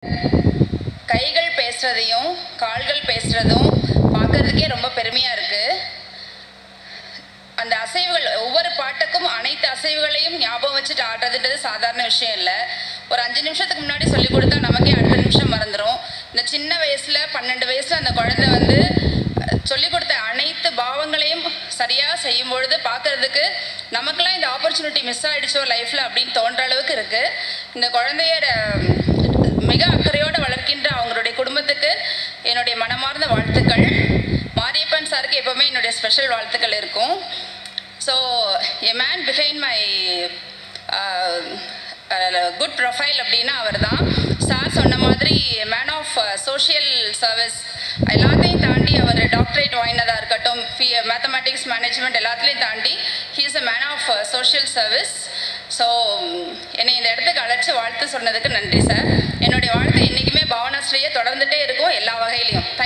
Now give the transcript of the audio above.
கைகள் பேசுறதையும் கால்கள் பேசுறதும் பார்க்கறதுக்கே ரொம்ப பெருமையா இருக்கு அந்த அசைவுகள் ஒவ்வொரு பாட்டுக்கும் அனைத்து அசைவுகளையும் ஞாபகம் வச்சுட்டு ஆடுறதுன்றது சாதாரண விஷயம் இல்லை ஒரு அஞ்சு நிமிஷத்துக்கு முன்னாடி சொல்லி கொடுத்தா நமக்கே அடுத்த நிமிஷம் மறந்துடும் இந்த சின்ன வயசுல பன்னெண்டு வயசுல அந்த குழந்தை வந்து சொல்லி கொடுத்த அனைத்து பாவங்களையும் சரியாக செய்யும் பொழுது பார்க்கறதுக்கு நமக்கெல்லாம் இந்த ஆப்பர்ச்சுனிட்டி மிஸ் ஆயிடுச்சோ லைஃப்பில் அப்படின்னு தோன்ற அளவுக்கு இருக்கு இந்த குழந்தைய அஹ், மிக அக்கறையோடு வளர்க்கின்ற அவங்களுடைய குடும்பத்துக்கு என்னுடைய மனமார்ந்த வாழ்த்துக்கள் மாரியப்பன் சாருக்கு எப்பவுமே என்னுடைய ஸ்பெஷல் வாழ்த்துக்கள் இருக்கும் so a man behind my good profile அப்படின்னா அவர் தான் சார் சொன்ன மாதிரி மேன் ஆஃப் சோஷியல் சர்வீஸ் எல்லாத்தையும் தாண்டி அவர் டாக்டரேட் வாங்கினதாக இருக்கட்டும் மேத்தமேட்டிக்ஸ் மேனேஜ்மெண்ட் எல்லாத்துலேயும் தாண்டி he is a man of social service so என்னை இந்த இடத்துக்கு அழைச்சி வாழ்த்து சொன்னதுக்கு நன்றி சார் என்னுடைய வாழ்த்து என்றைக்குமே பாவனாஸ்ரீயை தொடர்ந்துட்டே இருக்கும் எல்லா வகையிலையும்